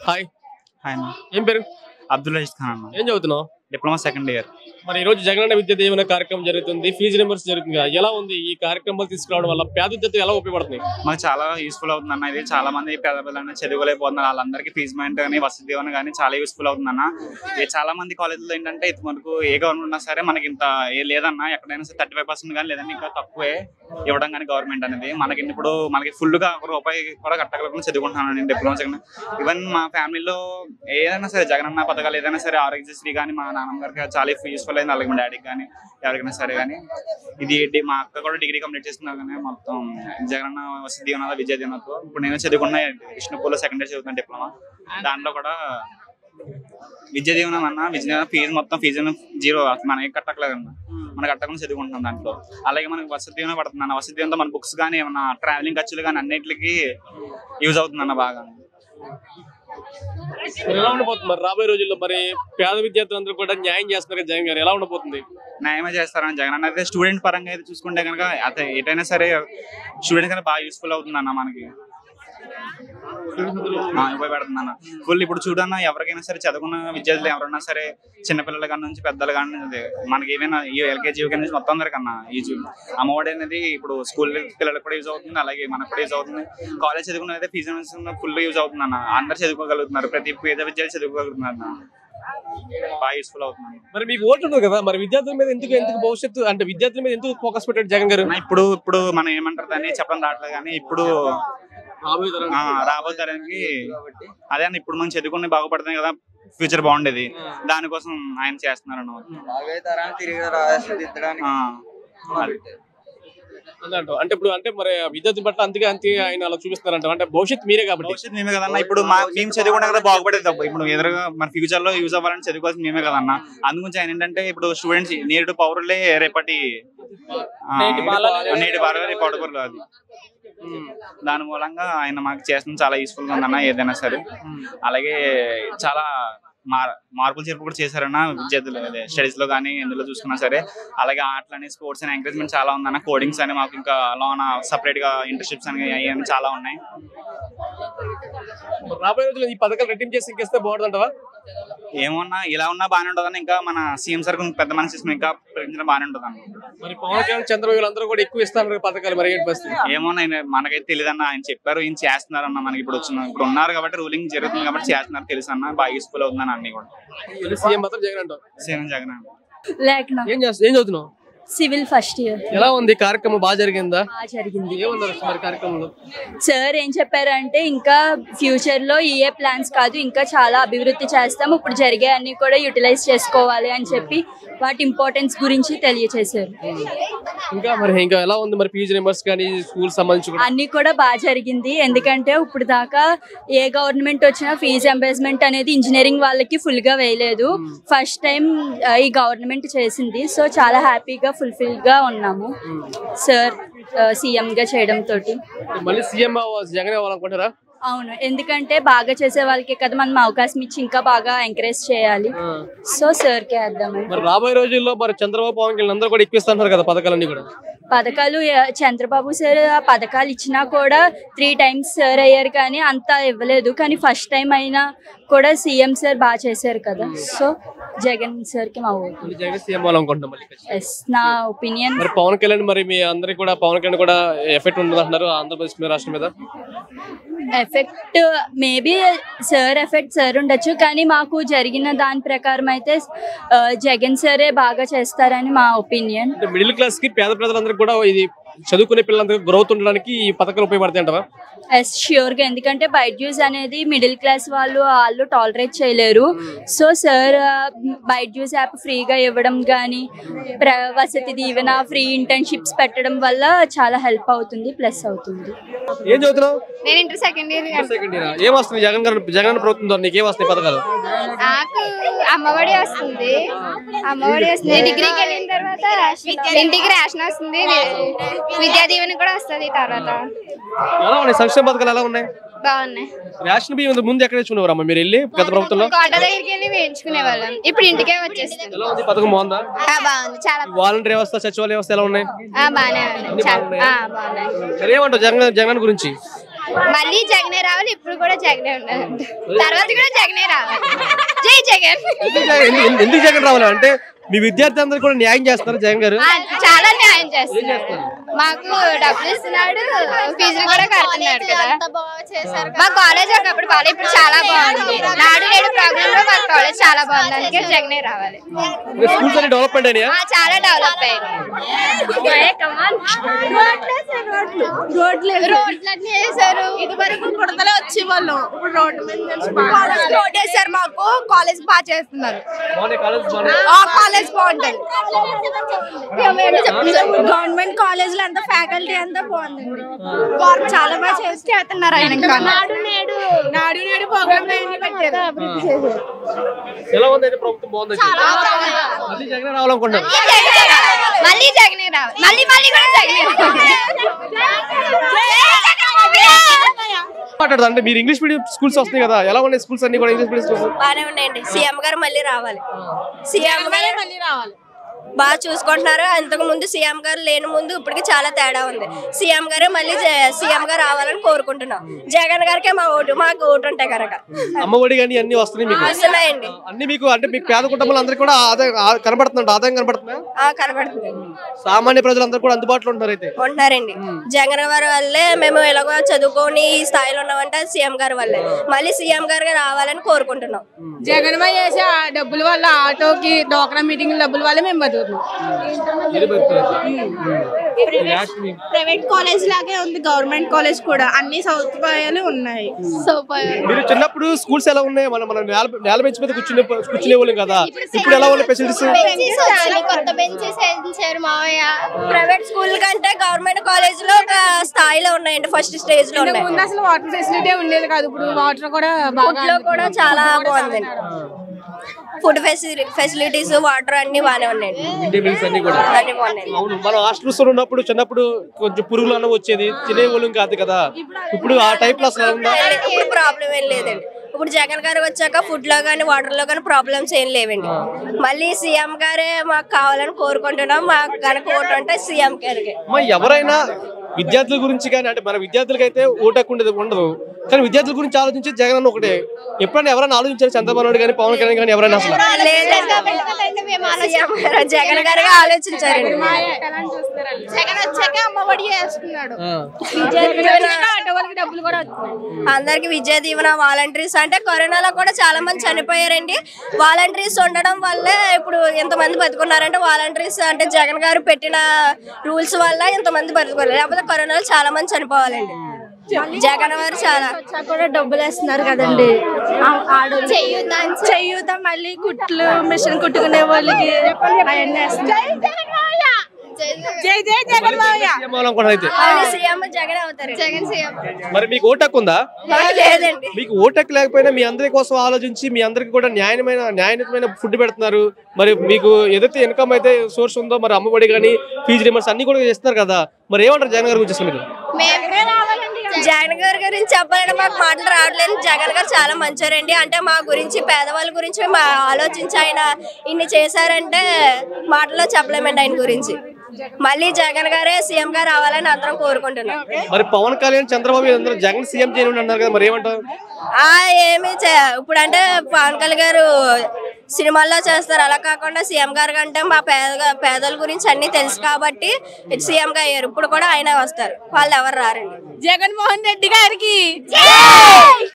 Hi ఆయన ఏం పేరు అబ్దుల్ రషీద్ ఖాన్ అన్న ఏం చదువుతున్నావు డిప్లొమా సెకండ్ ఇయర్ మరి ఈ రోజు జగనన్న విద్య దీవెన కార్యక్రమం జరుగుతుంది ఫీజు రింబర్స్ జరుగుతుంది కదా ఎలా ఉంది ఈ కార్యక్రమాలు తీసుకురావడం వల్ల పేద విద్యతో ఎలా ఉపయోగపడుతుంది మాకు చాలా యూస్ఫుల్ అవుతుంది అన్న ఇది చాలా మంది పేద పిల్లలు చదువుకోలేకపోతున్నారు వాళ్ళందరికీ ఫీజు మెంట్ కానీ వసతి దీవెన కానీ చాలా యూస్ఫుల్ అవుతుంది అన్న ఇది చాలా మంది కాలేజీలో ఏంటంటే ఇది మనకు ఏ గవర్నమెంట్ ఉన్నా సరే మనకి ఇంత ఏ లేదన్న ఎక్కడైనా సరే థర్టీ ఫైవ్ పర్సెంట్ కానీ లేదంటే ఇంకా తక్కువే ఇవ్వడం కానీ గవర్నమెంట్ అనేది మనకి ఇప్పుడు మనకి ఫుల్ గా ఒక రూపాయి కూడా కట్టగలకుండా చదువుకుంటున్నాను నేను డిప్లొమా సెకండ్ ఈవెన్ మా ఫ్యామిలీలో ఏదైనా సరే జగనన్న పథకాలు ఏదైనా సరే ఆరోగ్యశ్రీ కానీ మా నాన్నగారికి చాలా యూస్ఫుల్ అయింది అలాగే మా డాడీకి కానీ ఎవరికైనా సరే కానీ ఇది డి- మా అక్క కూడా డిగ్రీ కంప్లీట్ చేస్తున్నారు కానీ మొత్తం జగనన్న వసతి దీవెన విద్యా దీవెనతో ఇప్పుడు నేను చదువుకున్న విష్ణుపూర్లో సెకండ్ ఇయర్ చదువుతున్నా డిప్లొమా దాంట్లో కూడా విద్యా దీవెన అన్న విద్యా దీవెన ఫీజు మొత్తం ఫీజు జీరో మనకి కట్టట్లేదు అన్న మనం కట్టకుండా చదువుకుంటున్నాం దాంట్లో అలాగే మనకి వసతి దీవెన పడుతుంది అన్న వసతి దీవెనతో మన బుక్స్ కానీ ఏమన్నా ట్రావెలింగ్ ఖర్చులు కానీ అన్నిటికి యూజ్ అవుతుంది అన్న బాగా మరి ఎలా ఉండబోతుంది మరి రాబోయే రోజుల్లో మరి పేద విద్యార్థులందరూ కూడా న్యాయం చేస్తున్నారు కదా జగన్ గారు ఎలా ఉండబోతుంది న్యాయమే చేస్తారని జగన్ అన్న అయితే స్టూడెంట్ పరంగా అయితే చూసుకుంటే కనుక అదే ఎటైనా సరే స్టూడెంట్ కన్నా బాగా యూస్ఫుల్ అవుతుంది అన్న మనకి ఆ, ఉపయోగపడుతుంది అన్న ఫుల్ ఇప్పుడు చూడన్న ఎవరికైనా సరే చదువుకున్న విద్యార్థులు ఎవరైనా సరే చిన్నపిల్లల కాడ నుంచి పెద్దల కాడ నుంచి మనకి ఏమైనా ఈ ఎల్కేజీ యూకేజీ నుంచి మొత్తం అందరికన్నా ఈ అమ్మఒడి అనేది ఇప్పుడు స్కూల్ పిల్లలకు కూడా యూజ్ అవుతుంది అలాగే మనకు కూడా యూజ్ అవుతుంది కాలేజ్ చదువుకున్న అయితే ఫీజు ఫుల్ యూజ్ అవుతుంది అన్న అందరు చదువుకోగలుగుతున్నారు ప్రతి పేద విద్యార్థి చదువుకోగలుగుతున్నారు అన్న బాగా యూస్ఫుల్ అవుతుంది మరి మీకు ఓటు ఉంది కదా మరి విద్యార్థుల మీద ఎందుకు ఎందుకు భవిష్యత్తు అంటే విద్యార్థుల మీద ఎందుకు ఫోకస్ పెట్టాడు జగన్ గారు అన్న, ఇప్పుడు ఇప్పుడు మనం ఏమంటారు దాన్ని చెప్పడం రావట్లేదు కానీ ఇప్పుడు రాబోయే తరం ఆ, రాబోయే తరానికి అదే అన్న ఇప్పుడు మనం చదువుకుని బాగుపడుతుంది కదా ఫ్యూచర్ బాగుండేది దానికోసం ఆయన చేస్తున్నారు అన్నమాట రాబోయే తరాన్ని తిరిగి రాష్ట్రదిద్దడానికి ఆ, అది. అదే అంటావు. అంటే ఇప్పుడు అంటే మరి విద్యార్థుల పట్ల అంతగా అంతే ఆయన అలా చూపిస్తున్నారంట అంటే భవిష్యత్తు మీరే కాబట్టి భవిష్యత్తు మేమే కదన్నా ఇప్పుడు మా మేము చదువుకుంటే కదా బాగుపడేది తప్ప ఇప్పుడు ఎదురుగా మన ఫ్యూచర్ లో యూజ్ అవ్వాలని చదువుకోవాల్సింది మేమే కదన్నా అందుగురించి ఆయన ఏంటంటే ఇప్పుడు స్టూడెంట్స్ నేడు పౌరులే రేపటి ఆ, నేటి బాలలే- నేటి బాలలే రేపు పౌరులు అది దాని మూలంగా ఆయన మాకు చేసిన చాలా యూస్ఫుల్ గా ఉందన్న ఏదైనా సరే అలాగే చాలా మార్ మార్పులు చేర్పు కూడా చేశారన్న విద్యార్థులు అదే స్టడీస్ లో కానీ ఎందులో చూసుకున్నా సరే అలాగే ఆటలని స్పోర్ట్స్ అని ఎంకరేజ్మెంట్ చాలా ఉందన్న కోడింగ్స్ అని మాకు ఇంకా లోన సపరేట్ గా ఇంటర్న్షిప్స్ అని అవి చాలా ఉన్నాయి మరి రాబోయే రోజుల్లో ఈ పథకాలు రెట్టింపు చేసి ఇంకేస్తే బాగుంటుంది అంటావా ఏమన్నా ఇలా ఉన్నా బాగానే ఉంటుంది ఇంకా మన సీఎం సార్ కొంచెం పెద్ద మనిషి తీసుకుని ఇంకా పెంచడం బాగానే ఉంటుంది అన్న మరి పవన్ కళ్యాణ్ చంద్రబాబు వీళ్ళందరూ కూడా ఎక్కువ ఇస్తారు పథకాలు మరి ఏంటి పరిస్థితి ఏమో నేను మనకైతే తెలియదు అన్న ఆయన చెప్పారు ఈయన చేస్తున్నారు అన్న మనకి ఇప్పుడు వచ్చిన ఇప్పుడు ఉన్నారు కాబట్టి రూలింగ్ జరుగుతుంది కాబట్టి చేస్తున్నారు తెలుసు అన్న బాగా యూస్ఫుల్ అవుతుందని అన్ని కూడా సీఎం మాత్రం జగన్ అంటావు సీఎం జగన్ అన్న. లేఖన ఏం చేస్తా ఏం చదువుతున్నావు సివిల్ ఫస్ట్ ఇయర్ ఎలా ఉంది కార్యక్రమం బాగా జరిగిందా బాగా జరిగింది ఏమన్నారు మరి కార్యక్రమంలో సార్ ఏం చెప్పారంటే ఇంకా ఫ్యూచర్ లో ఏ ప్లాన్స్ కాదు ఇంకా చాలా అభివృద్ధి చేస్తాం ఇప్పుడు జరిగే అన్ని కూడా యూటిలైజ్ చేసుకోవాలి అని చెప్పి వాటి ఇంపార్టెన్స్ గురించి తెలియచేశారు ఇంకా మరి ఇంకా ఎలా ఉంది మరి పీజీ మెంబర్స్ కానీ స్కూల్ సంబంధించి కూడా అన్ని కూడా బాగా జరిగింది ఎందుకంటే ఇప్పుడు దాకా ఏ గవర్నమెంట్ వచ్చినా ఫీజు ఎంబేస్మెంట్ అనేది ఇంజనీరింగ్ వాళ్ళకి ఫుల్ గా వేయలేదు ఫస్ట్ టైం ఈ గవర్నమెంట్ చేసింది సో చాలా హ్యాపీగా ఫుల్ఫిల్ గా ఉన్నాము సార్ సీఎం గా చేయడం తోటి మళ్ళీ సీఎం జగన్ అవ్వాలనుకుంటారా అవును ఎందుకంటే బాగా చేసే వాళ్ళకి కదా మనం అవకాశం ఇచ్చి ఇంకా బాగా ఎంకరేజ్ చేయాలి సో సార్ కే వేద్దామని మరి రాబోయే రోజుల్లో మరి చంద్రబాబు పవన్ కళ్యాణ్ అందరూ కూడా ఎక్కువ ఇస్తున్నారు కదా పథకాలన్నీ కూడా పథకాలు ఎ- చంద్రబాబు సార్ ఆ పథకాలు ఇచ్చినా కూడా త్రీ టైమ్స్ సార్ అయ్యారు కానీ అంత ఇవ్వలేదు కానీ ఫస్ట్ టైం అయినా కూడా సీఎం సార్ బాగా చేశారు కదా సో జగన్ సార్ కి మా ఓటు మళ్ళీ జగన్ సీఎం అవ్వాలనుకుంటున్నాం మళ్ళీ ఖచ్చితంగా. ఎస్ నా ఒపీనియన్ మరి పవన్ కళ్యాణ్ మరి మీ అందరికి కూడా పవన్ కళ్యాణ్ కూడా ఎఫెక్ట్ ఉంటుంది అంటున్నారు ఆంధ్రప్రదేశ్ మీద రాష్ట్రం మీద effect maybe sir effect sir ఉండొచ్చు కానీ మాకు జరిగిన దాని ప్రకారం అయితే ఆ, జగన్ సారే బాగా చేస్తారని మా ఒపీనియన్ అంటే మిడిల్ క్లాస్ కి పేద ప్రజలందరికీ కూడా ఇది చదువుకునే పిల్లలందరికీ గ్రోత్ ఉండడానికి ఈ పథకాలు ఉపయోగపడతాయి అంటవా ఎస్ ష్యూర్గా ఎందుకంటే బైట్ జ్యూస్ అనేది మిడిల్ క్లాస్ వాళ్ళు వాళ్ళు టాలరేట్ చేయలేరు so sir Byju's app ఫ్రీగా ఇవ్వడం కానీ ప్ర వసతి దీవెన ఫ్రీ ఇంటర్న్షిప్స్ పెట్టడం వల్ల చాలా హెల్ప్ అవుతుంది ప్లస్ అవుతుంది ఏం చదువుతున్నావు నేను inter second year second year ఏం వస్తుంది జగన్ గారు జగన్ ప్రభుత్వం ద్వారా నీకు ఏం వస్తాయి పథకాలు నాకు అమ్మఒడి వస్తుంది అమ్మఒడి వస్తుంది డిగ్రీకి వెళ్ళిన తర్వాత ఇంటికి రేషన్ వస్తుంది విద్యా దీవెన కూడా వస్తుంది తర్వాత ఎలా ఉన్నాయి సంక్షేమ పథకాలు ఎలా ఉన్నాయి బాగున్నాయి రేషన్ బియ్యం ముందు ఎక్కడ తెచ్చుకునేవారమ్మా మీరు వెళ్ళి గత ప్రభుత్వంలో కోట దగ్గరికి వెళ్ళి వేయించుకునే వాళ్ళం ఇప్పుడు ఇంటికే వచ్చేస్తుంది ఎలా ఉంది పథకం బాగుందా ఆ, బాగుంది చాలా వాలంటీర్ వ్యవస్థ సచివాలయ వ్యవస్థ ఎలా ఉన్నాయి ఆ, బాగానే ఉంది చాలా ఆ, బాగున్నాయి మరి ఏమంటావు జగన్ జగన్ గురించి మళ్ళీ జగనే రావాలి ఇప్పుడు కూడా జగనే ఉండాలి తర్వాత కూడా జగనే రావాలి జై జగన్ ఎందుకు జగన్- ఎందు- ఎందుకు జగన్ రావాలి అంటే మీ విద్యార్థి అందరూ కూడా న్యాయం చేస్తారు జగన్ గారు ఆ, చాలా న్యాయం చేస్తున్నాడు మాకు డబ్బులు ఇస్తున్నాడు ఫీజులు కూడా కడుతున్నాడు కదా మా కాలేజ్ ఒకప్పుడు బాగా ఇప్పుడు చాలా బాగుంది నాడు నేడు ప్రోగ్రామ్ లో మా కాలేజ్ చాలా బాగుంది అందుకే జగనే రావాలి స్కూల్స్ అన్ని డెవలప్మెంట్ అయినాయా ఆ, చాలా డెవలప్ అయింది రోడ్లన్నీ వేశారు ఇది వరకు బుడతలే వచ్చే వాళ్ళు ఇప్పుడు రోడ్డు మీద రోడ్ వేసారు మాకు కాలేజ్ బాగా చేస్తున్నారు బాగున్నాయి కాలేజ్ బాగున్నాయి ఆ కాలేజ్ బాగుంటుంది గవర్నమెంట్ కాలేజ్ లో అంతా ఫ్యాకల్టీ అంతా బాగుందండి చాలా బాగా చేసి చేస్తున్నారు ఆయన ఇంకా నాడు నేడు నాడు నేడు ప్రోగ్రామ్ పెట్టారు ఎలా ఉంది అయితే ప్రభుత్వం బాగుంది మళ్ళీ జగన్ రావాలనుకుంటున్నాను మళ్ళీ జగనే రావాలి మళ్ళీ మళ్ళీ కూడా జగనే మాట్లాడదా అంటే మీరు ఇంగ్లీష్ మీడియం స్కూల్స్ వస్తున్నాయి కదా ఎలా ఉన్నాయి స్కూల్స్ అన్ని కూడా ఇంగ్లీష్ మీడియం స్కూల్స్ బాగానే ఉన్నాయండి సీఎం గారు మళ్ళీ రావాలి సీఎం గారు మళ్ళీ రావాలి బాగా చూసుకుంటున్నారు అంతకు ముందు సీఎం గారు లేని ముందు ఇప్పటికి చాలా తేడా ఉంది సీఎం గారే మళ్ళీ సీఎం గారు రావాలని కోరుకుంటున్నాం జగన్ గారికే మా ఓటు మాకు ఓటు ఉంటాయి కనుక అమ్మ ఒడి కానీ అన్ని వస్తున్నాయి మీకు వస్తున్నాయండి అన్ని మీకు అంటే మీకు పేద కుటుంబాలు అందరికీ కూడా ఆదాయం ఆ- కనబడుతుందంట ఆదాయం కనబడుతుందా ఆ, కనబడుతుంది సామాన్య ప్రజలందరూ కూడా అందుబాటులో ఉంటారు అయితే ఉంటున్నారండి జగన్ గారి వల్లే మేము ఎలాగో చదువుకొని ఈ స్థాయిలో ఉన్నామంటే సీఎం గారి వల్లే మళ్ళీ సీఎం గారు రావాలని కోరుకుంటున్నాం జగన్ మా చేసే ఆ డబ్బుల వల్ల ఆటోకి డోక్రా మీటింగ్ డబ్బుల వల్ల మేము బతుకుతున్నాం ప్రైవేట్ కాలేజ్ లాగే ఉంది గవర్నమెంట్ కాలేజ్ కూడా అన్ని సౌకర్యాలు ఉన్నాయి మీరు చిన్నప్పుడు స్కూల్స్ ఎలా ఉన్నాయి మనం మనం నేల నేల బెంచ్ మీద కూర్చునే కూర్చునే వాళ్ళం కదా ఇప్పుడు ఎలా ఉన్నాయి ఫెసిలిటీస్ బెంచెస్ వచ్చాయి, కొత్త బెంచెస్ వేయించారు మావయ్య ప్రైవేట్ స్కూల్ కంటే గవర్నమెంట్ కాలేజ్ లో ఒక స్థాయిలో ఉన్నాయండి ఫస్ట్ స్టేజ్ లో ఇంతకు ఉన్నాయి ముందు అసలు వాటర్ ఫెసిలిటీ ఉండేది కాదు ఇప్పుడు వాటర్ కూడా ఫుడ్ బాగా లో కూడా చాలా బాగుందండి ఫుడ్ ఫెసిలిటీస్ వాటర్ అన్ని బాగానే ఉన్నాయండి మిడ్ డే మీల్స్ అన్ని కూడా అన్ని బాగున్నాయి అవును మనం హాస్టల్స్ ఉన్నప్పుడు చిన్నప్పుడు కొంచెం పురుగులు అన్న వచ్చేది తినే వాళ్ళం కాదు కదా ఇప్పుడు ఆ టైప్ లో అసలు ఉందా ఇప్పుడు ప్రాబ్లం ఏం లేదండి ఇప్పుడు జగన్ గారు వచ్చాక ఫుడ్ లో కానీ వాటర్ లో కానీ ప్రాబ్లమ్స్ ఏం లేవండి మళ్ళీ సీఎం గారే మాకు కావాలని కోరుకుంటున్నాం మాకు కనుక ఓటు అంటే సీఎం గారికి అమ్మా ఎవరైనా విద్యార్థుల గురించి కానీ అంటే మన విద్యార్థులకి అయితే ఓటు హక్కు ఉండదు ఉండదు కానీ విద్యార్థుల గురించి ఆలోచించి జగన్ అన్న ఒకటే ఎప్పుడైనా ఎవరైనా ఆలోచించారు చంద్రబాబు నాయుడు కానీ పవన్ కళ్యాణ్ కానీ ఎవరైనా అసలు సీఎం గారు జగన్ గారే ఆలోచించారండి జగన్ వచ్చాక అమ్మఒడి వేస్తున్నాడు ఆటో వాళ్ళకి డబ్బులు కూడా వస్తున్నాయి అందరికి విద్యా దీవెన వాలంటీర్స్ అంటే కరోనాలో కూడా చాలా మంది చనిపోయారండి వాలంటీర్స్ ఉండడం వల్లే ఇప్పుడు ఎంతమంది బతుకున్నారంటే వాలంటీర్స్ అంటే జగన్ గారు పెట్టిన రూల్స్ వల్ల ఎంతమంది బతుకున్నారు లేకపోతే కరోనాలో చాలా మంది చనిపోవాలండి జగన్ గారు చాలా వచ్చాక కూడా డబ్బులు వేస్తున్నారు కదండి ఆ- ఆడోళ్ళు చెయ్యుతా చెయ్యూత మళ్ళీ కుట్లు మిషన్ కుట్టుకునే వాళ్ళకి అవన్నీ వేస్తున్నారు జై జై జగన్ మావయ్య సీఎం అవ్వాలనుకుంటున్నారు అయితే మళ్ళీ సీఎం జగన్ అవుతారు జగన్ సీఎం మరి మీకు ఓటు హక్కు ఉందా మాకు లేదండి మీకు ఓటు హక్కు లేకపోయినా మీ అందరి కోసం ఆలోచించి మీ అందరికి కూడా న్యాయమైన న్యాయమైన ఫుడ్ పెడుతున్నారు మరి మీకు ఏదైతే ఇన్కమ్ అయితే సోర్స్ ఉందో మరి అమ్మఒడి కానీ ఫీజు రిమర్స్ అన్ని కూడా చేస్తున్నారు కదా మరి ఏమంటారు జగన్ గారి గురించి అసలు మీరు జగన్ గారి గురించి చెప్పాలంటే మాకు మాటలు రావట్లేదు జగన్ గారు చాలా మంచివారండి అంటే మా గురించి పేదవాళ్ళ గురించి మా ఆలోచించి ఆయన ఇన్ని చేశారంటే మాటల్లో చెప్పలేమండి ఆయన గురించి మళ్ళీ జగన్ గారే సీఎం గారు రావాలని అందరం కోరుకుంటున్నాం మరి పవన్ కళ్యాణ్ చంద్రబాబు అందరూ జగన్ సీఎం చేయను అన్నారు కదా మరి ఏమంటారు ఆ ఏమి చే- ఇప్పుడు అంటే పవన్ కళ్యాణ్ గారు సినిమాల్లో చేస్తారు అలా కాకుండా సీఎం గారు కంటే మా పేద పేదల గురించి అన్ని తెలుసు కాబట్టి సీఎం గా అయ్యారు ఇప్పుడు కూడా ఆయన వస్తారు వాళ్ళు ఎవరు రారండి జగన్మోహన్ రెడ్డి గారికి